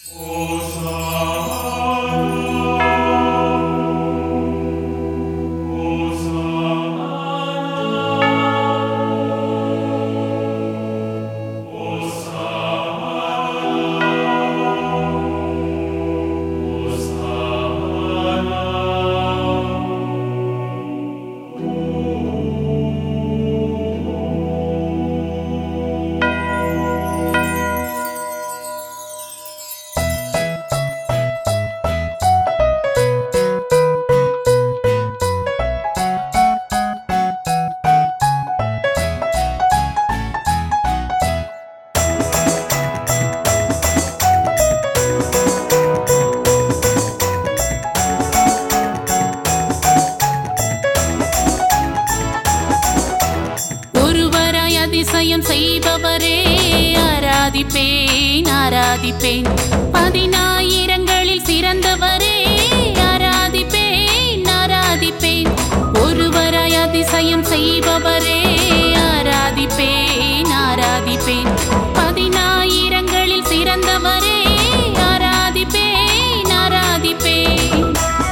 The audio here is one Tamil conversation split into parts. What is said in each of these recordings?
ஒருவராய் அதிசயம் செய்பவரே ஆராதிப்பேன் ஆராதிப்பேன் பதினாயிரங்களில் சிறந்தவரே ஆராதிப்பேன் ஆராதிப்பேன் ஒருவராய் அதிசயம் செய்பவரே ஆராதிப்பேன் ஆராதிப்பேன் பதினாயிரங்களில் சிறந்தவரே ஆராதிப்பேன் ஆராதிப்பேன்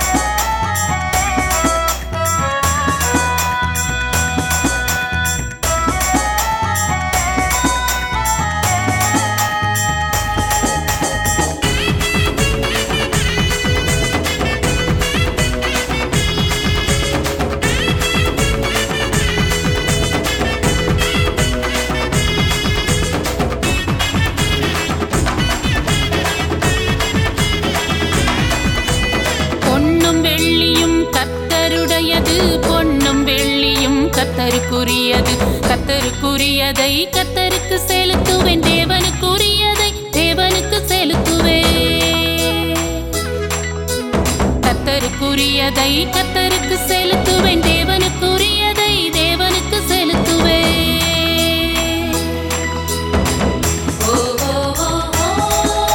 பொன்னும் வெள்ளியும் கத்தருடையது பொன்னும் வெள்ளியும் கத்தருக்குரியது கத்தருக்குரியதை கத்தருக்கு செலுத்துவேன் தேவனுக்குரியதை தேவனுக்கு செலுத்துவேன் கத்தருக்குரியதை கத்தருக்கு செலுத்துவேன் தேவனுக்குரியதை தேவனுக்கு செலுத்துவேன் ஓ ஓ ஓ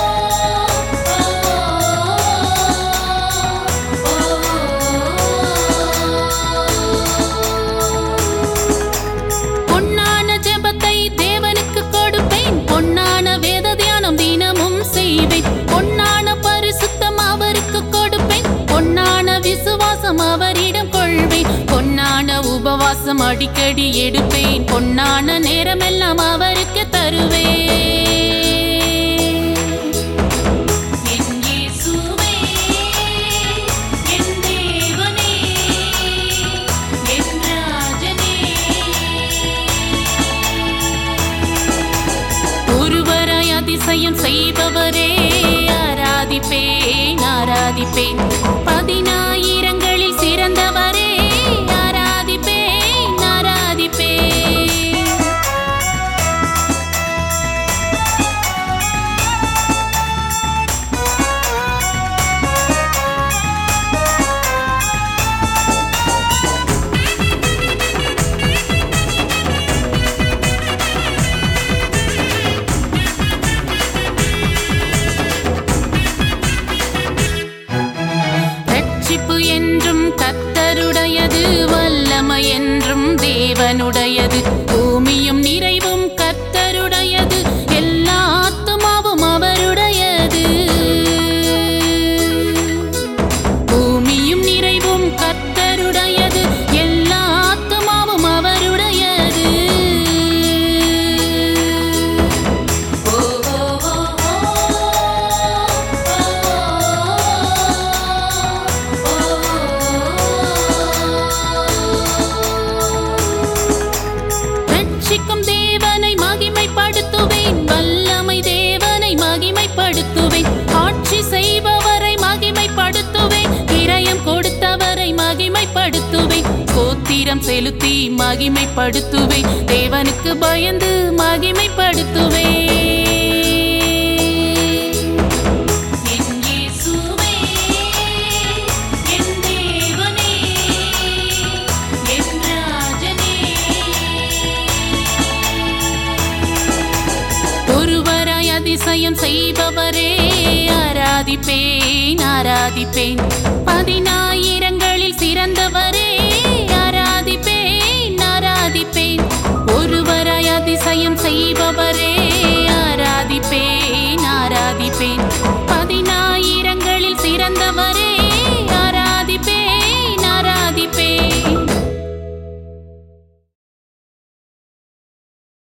பொன்னான ஜெபத்தை தேவனுக்கு கொடுப்பேன் பொன்னான வேத தியானம் தினமும் செய்வேன் பொன்னான பரிசுத்தம் அவருக்கு கொடுப்பேன் பொன்னான விசுவாசம் அவரிடம் கொள்வேன் பொன்னான உபவாசம் அடிக்கடி எடுப்பேன் பொன்னான நேரமெல்லாம் அவருக்கு தருவேன் என் இயேசுவே, என் தேவனே, என் ராஜனே. ஒருவராய் அதிசயம் செய்பவரே ஆராதிப்பேன் ஆராதிப்பேன் பதினாயிரங்களில் சிறந்தவரே ஆராதிப்பேன் ஆராதிப்பேன் ரட்சிப்பு என்றும் கத்தருடையது வல்லமை என்றும் தேவனுடையது பூமியும் நிறைவும் கத்தருடையது எல்லா ஆத்துமாவும் அவருடையது பூமியும் நிறைவும் கத்தருடையது எல்லா ஆத்துமாவும் அவருடையது ஓ ஓ ரட்சிக்கும் தேவனை மகிமைப்படுத்துவேன் வல்லமை தேவனை மகிமைப்படுத்துவேன் ஆட்சி செய்பவரை மகிமைப்படுத்துவேன் கிரயம் கொடுத்தவரை மகிமைப்படுத்துவேன் கோத்திரம் செலுத்தி மகிமைப்படுத்துவேன் தேவனுக்கு பயந்து மகிமைப்படுத்துவேன் என் இயேசுவே, என் தேவனே, என் ராஜனே. ஒருவராய் அதிசயம் செய்பவரே ஆராதிப்பேன் ஆராதிப்பேன் பதினாயிரங்களில் சிறந்தவரே ஆராதிப்பேன் ஆராதிப்பேன் ஒருவராய் அதிசயம் செய்பவரே ஆராதிப்பேன் ஆராதிப்பேன் ஆராதிப்பேன் பதினாயிரங்களில் சிறந்தவரே